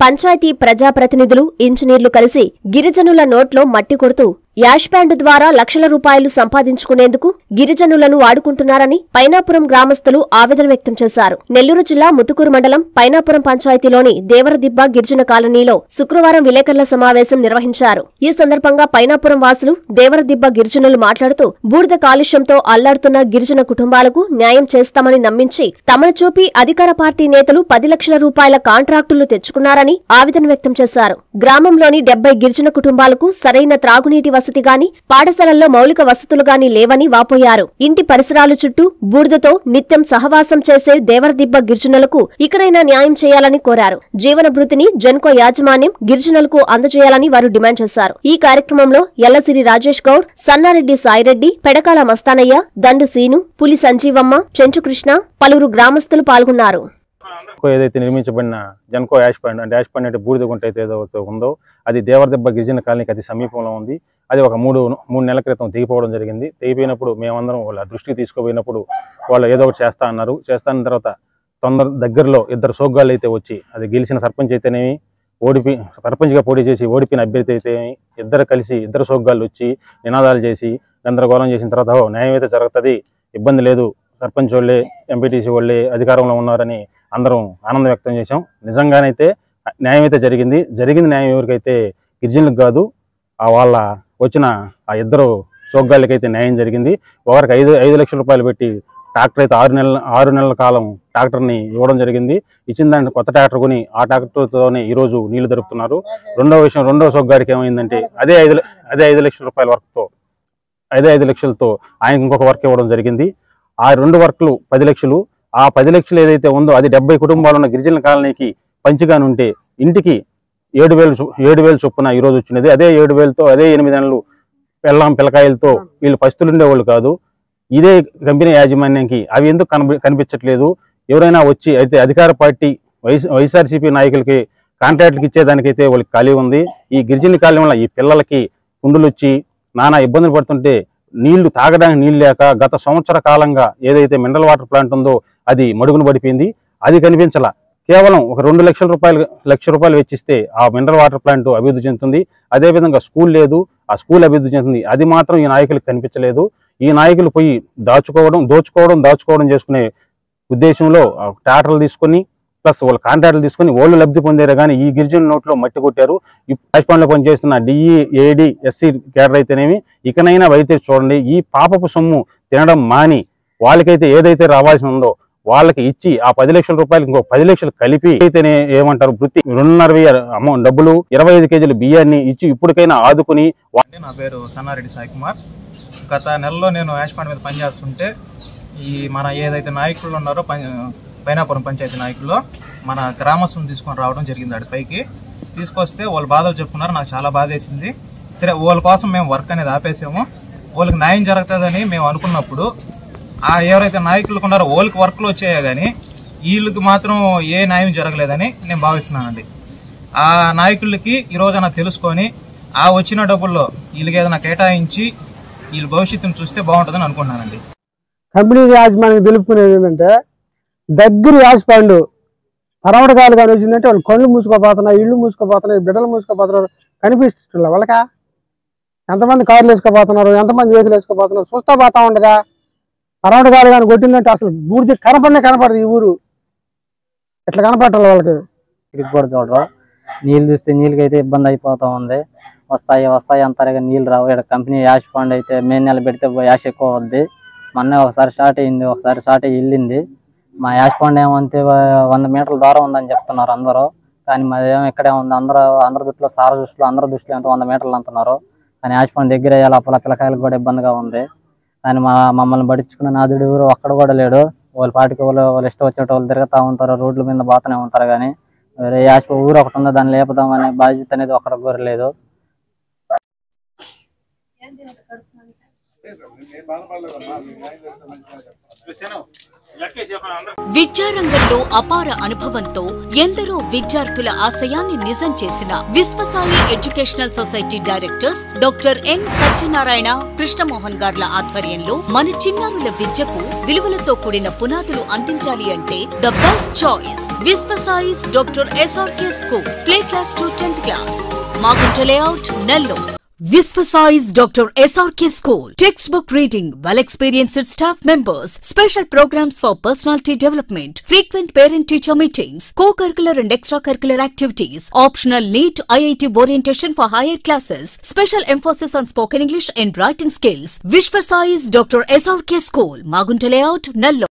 పంచాయతీ ప్రజాప్రతినిధులు ఇంజనీర్లు కలిసి గిరిజనుల నోట్లో మట్టి కొడుతూ యాష్ బ్యాండ్ ద్వారా లక్షల రూపాయలు సంపాదించుకునేందుకు గిరిజనులను వాడుకుంటున్నారని పైనాపురం గ్రామస్తులు ఆవేదన వ్యక్తం చేశారు నెల్లూరు జిల్లా ముతుకూరు మండలం పైనాపురం పంచాయతీలోని దేవరదిబ్బ గిరిజన కాలనీలో శుక్రవారం విలేకరుల సమావేశం నిర్వహించారు ఈ సందర్భంగా పైనాపురం వాసులు దేవరదిబ్బ గిరిజనులు మాట్లాడుతూ బూడిద కాలుష్యంతో అల్లాడుతున్న గిరిజన కుటుంబాలకు న్యాయం చేస్తామని నమ్మించి తమను చూపి అధికార పార్టీ నేతలు పది లక్షల రూపాయల కాంట్రాక్టులు తెచ్చుకున్నారని ఆవేదన వ్యక్తం చేశారు గ్రామంలోని డెబ్బై గిరిజన కుటుంబాలకు సరైన త్రాగునీటి వసతి గాని పాఠశాలల్లో మౌలిక వసతులు గాని లేవని వాపోయారు ఇంటి పరిసరాలు చుట్టూ బూడిదతో నిత్యం సహవాసం చేసే దేవరదిబ్బ గిరిజనులకు ఇకనైనా న్యాయం చేయాలని కోరారు జీవన భృతిని జెన్కో యాజమాన్యం గిరిజనులకు అందజేయాలని వారు డిమాండ్ చేశారు ఈ కార్యక్రమంలో ఎల్లసిరి రాజేష్ గౌడ్ సన్నారెడ్డి సాయిరెడ్డి పెడకాల మస్తానయ్య దండు సీను పులి సంజీవమ్మ చెంచు కృష్ణ పలువురు గ్రామస్తులు పాల్గొన్నారు జెన్కో ఏదైతే నిర్మించబడిన జెన్కో యాష్ పాయింట్ అంటే యాష్ పాయింట్ అంటే బూడిద గుంట అయితే ఏదైతే ఉందో అది దేవరదెబ్బ గిరిజన కాలనీకి అతి సమీపంలో ఉంది అది ఒక మూడు మూడు నెలల క్రితం దిగిపోవడం జరిగింది తెగిపోయినప్పుడు మేమందరం వాళ్ళ దృష్టికి తీసుకుపోయినప్పుడు వాళ్ళు ఏదో ఒకటి చేస్తా అన్నారు చేస్తా అన్న తర్వాత తొందర దగ్గరలో ఇద్దరు సోగ్గాళ్ళు అయితే వచ్చి అది గెలిచిన సర్పంచ్ అయితేనేమి ఓడిపి సర్పంచ్గా పోటీ చేసి ఓడిపోయిన అభ్యర్థి అయితే ఇద్దరు కలిసి ఇద్దరు సోగ్గాళ్ళు వచ్చి నినాదాలు చేసి గందరగోళం చేసిన తర్వాత "ఓ, న్యాయం అయితే జరుగుతుంది ఇబ్బంది లేదు సర్పంచ్ వాళ్ళే ఎంపీటీసీ వాళ్ళే అధికారంలో ఉన్నారని అందరం ఆనందం వ్యక్తం చేశాం నిజంగానైతే న్యాయం అయితే జరిగింది జరిగింది న్యాయం ఎవరికైతే గిరిజనులకు కాదు ఆ వాళ్ళ వచ్చిన ఆ ఇద్దరు సోగ్గాళ్ళకైతే న్యాయం జరిగింది ఒకరికి ఐదు ఐదు లక్షల రూపాయలు పెట్టి ట్రాక్టర్ అయితే ఆరు నెలల ఆరు నెలల కాలం ట్రాక్టర్ని ఇవ్వడం జరిగింది ఇచ్చిన దాన్ని కొత్త ట్రాక్టర్ కొని ఆ ట్రాక్టర్తోనే ఈరోజు నీళ్లు దొరుకుతున్నారు రెండో విషయం రెండో సోగ్గాడికి ఏమైందంటే అదే ఐదు ల- అదే ఐదు లక్షల రూపాయల వర్క్తో అదే ఐదు లక్షలతో ఆయనకు ఇంకొక వర్క్ ఇవ్వడం జరిగింది ఆ రెండు వర్క్లు పది లక్షలు ఆ పది లక్షలు ఏదైతే ఉందో అది డెబ్బై కుటుంబాలు ఉన్న గిరిజన కాలనీకి పంచిగానుంటే ఇంటికి ఏడు వేలు చొ- ఏడు వేలు చొప్పున ఈరోజు వచ్చినది అదే ఏడు వేలతో అదే ఎనిమిది నెలలు పెళ్ళాం పిల్లకాయలతో వీళ్ళు పస్తులు ఉండేవాళ్ళు కాదు ఇదే కంపెనీ యాజమాన్యానికి అవి ఎందుకు కనిపి కనిపించట్లేదు ఎవరైనా వచ్చి అయితే అధికార పార్టీ వైఎస్ వైఎస్ఆర్సీపీ నాయకులకి కాంట్రాక్ట్కి ఇచ్చేదానికైతే వాళ్ళకి ఖాళీ ఉంది ఈ గిరిజన కాలనీ వల్ల ఈ పిల్లలకి కుండులు వచ్చి నానా ఇబ్బందులు పడుతుంటే నీళ్లు తాగడానికి నీళ్ళు లేక గత సంవత్సర కాలంగా ఏదైతే మినరల్ వాటర్ ప్లాంట్ ఉందో అది మడుగును పడిపోయింది అది కనిపించాల కేవలం ఒక రెండు లక్షల రూపాయలు లక్ష రూపాయలు వెచ్చిస్తే ఆ మినరల్ వాటర్ ప్లాంట్ అభివృద్ధి చెందుతుంది అదేవిధంగా స్కూల్ లేదు ఆ స్కూల్ అభివృద్ధి చెందుతుంది అది మాత్రం ఈ నాయకులకు కనిపించలేదు ఈ నాయకులు పోయి దాచుకోవడం దోచుకోవడం దాచుకోవడం చేసుకునే ఉద్దేశంలో ఆ ట్రాక్టర్లు తీసుకొని ప్లస్ వాళ్ళ కాంట్రాక్టులు తీసుకొని వాళ్ళు లబ్ధి పొందారు కానీ ఈ గిరిజన నోట్లో మట్టి కొట్టారు ఈ రాజపాండ్లో పనిచేస్తున్న డిఈ ఏడి ఎస్సీ కేడర్ అయితేనేమి ఇకనైనా వైద్య చూడండి ఈ పాపపు సొమ్ము తినడం మాని వాళ్ళకైతే ఏదైతే రావాల్సి ఉందో వాళ్ళకి ఇచ్చి ఆ పది లక్షల రూపాయలు ఇంకో పది లక్షలు కలిపి అయితేనే ఏమంటారు వృత్తి రెండున్నర వెయ్యి అమౌంట్ డబ్బులు ఇరవై ఐదు కేజీలు బియ్యాన్ని ఇచ్చి ఇప్పటికైనా ఆదుకుని అండి నా పేరు సన్నారెడ్డి సాయి కుమార్ గత నెలలో నేను యాష్పాండ్ మీద పనిచేస్తుంటే ఈ మన ఏదైతే నాయకులు ఉన్నారో పం పైనాపురం పంచాయతీ నాయకులు మన గ్రామస్తులను తీసుకొని రావడం జరిగింది ఆడి పైకి తీసుకొస్తే వాళ్ళు బాధలు చెప్పుకున్నారు నాకు చాలా బాధ వేసింది సరే వాళ్ళ కోసం మేము వర్క్ అనేది ఆపేసాము వాళ్ళకి న్యాయం జరుగుతుందని మేము అనుకున్నప్పుడు ఆ ఎవరైతే నాయకులు ఉన్నారో వాళ్ళకి వర్క్లు వచ్చాయో కానీ వీళ్ళకి మాత్రం ఏ న్యాయం జరగలేదని నేను భావిస్తున్నానండి ఆ నాయకులకి ఈ రోజున తెలుసుకొని ఆ వచ్చిన డబ్బుల్లో వీళ్ళకి ఏదైనా కేటాయించి వీళ్ళ భవిష్యత్తును చూస్తే బాగుంటుందని అనుకుంటున్నానండి కంపెనీ యాజమాన్యం తెలుపుకునేది ఏంటంటే దగ్గర యాజపాండు పరమటకాలు కానీ వచ్చిందంటే వాళ్ళు కళ్ళు మూసుకోపోతున్నాయి ఇళ్ళు మూసుకోపోతున్నాయి బిడ్డలు మూసుకోపోతున్నారు కనిపిస్తున్నారు వాళ్ళకా ఎంతమంది కార్లు వేసుకోపోతున్నారు ఎంతమంది వెహికల్ వేసుకోపోతున్నారు చూస్తా పోతా ఉండగా పరమటకాలు కానీ కొట్టిందంటే అసలు బూడిది కనపడనే కనపడదు ఈ ఊరు ఇట్లా కనపడాలి వాళ్ళకి తిరిగి కూడా చూడరు నీళ్ళు చూస్తే నీళ్ళకి అయితే ఇబ్బంది అయిపోతా ఉంది వస్తాయి వస్తాయి అంటారు కానీ నీళ్ళు రావు ఇక్కడ కంపెనీ యాష్ ఫండ్ అయితే మే నెల పెడితే యాష్ ఎక్కువ అవుద్ది మొన్న ఒకసారి స్టార్ట్ అయింది ఒకసారి స్టార్ట్ అయ్యి వెళ్ళింది మా యాష్ ఫండ్ ఏమంటే వ- వంద మీటర్ల దూరం ఉందని చెప్తున్నారు అందరూ కానీ మాదేమో ఇక్కడే ఉంది అందరూ అందరి దృష్టిలో సార దృష్టిలో అందరి దృష్టిలో ఎంత వంద మీటర్లు అంటున్నారు కానీ యాష్ ఫండ్ దగ్గర వేయాలి అప్పల పిల్లకాయలకు కూడా ఇబ్బందిగా ఉంది కానీ మా మమ్మల్ని పట్టించుకున్న నాదుడు ఎవరు ఒక్కడ కూడా లేడు వాళ్ళ పాటికి వాళ్ళు వాళ్ళు ఇష్టం వచ్చినట్టు వాళ్ళు తిరుగుతూ ఉంటారు రోడ్ల మీద పోతూనే ఉంటారు కానీ వేరే యాష్ ఊరు ఒకటి ఉందో దాన్ని లేపుదామనే బాధ్యత అనేది ఒకటి కోరలేదు విద్యారంగంలో అపార అనుభవంతో ఎందరో విద్యార్థుల ఆశయాన్ని నిజం చేసిన Visvasai educational society directors doctor N Satyanarayana Krishnamohan గార్ల ఆధ్వర్యంలో మన చిన్నారుల విద్యకు విలువలతో కూడిన పునాదులు అందించాలి అంటే the best choice Visvasize Dr. SRK School. Play class to 10th class. Magunta Layout, Nellore. Visvasize Dr. SRK School. Textbook reading, well experienced staff members, special programs for personality development, frequent parent teacher meetings, co curricular and extracurricular activities, optional NEET IIT orientation for higher classes, special emphasis on spoken English and writing skills. Visvasize Dr. SRK School, Magunta Layout, Nellore.